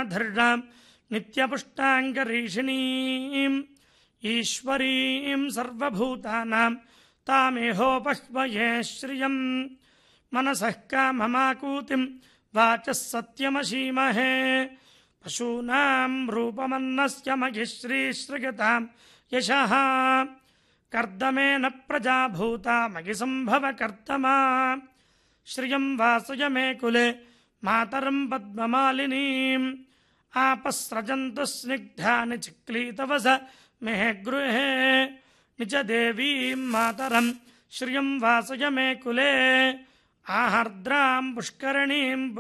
ధృఢాం నిత్యపుష్టాంగరీషిణీం ఈశ్వరీం సర్వభూతానాం తామేహోపహ్వయే శ్రియం మనసః కామమాకూతిం వాచः సత్యమశీమహే పశూనాం రూపమన్నస్య మగిశ్రీశ్రుగతాం యశः కర్దమేన ప్రజాభూతా మగి సంభవ కర్తమా శ్రియం వాసయ మే కులే మాతరం పద్మమాలినీం ఆపస్రజంతు స్నిగ్ధాని చిక్లీతవస మే గృహే నిజ దేవీం మాతరం శ్రియం వాసయ మే కులే ఆహర్ద్రాం పుష్కరణీం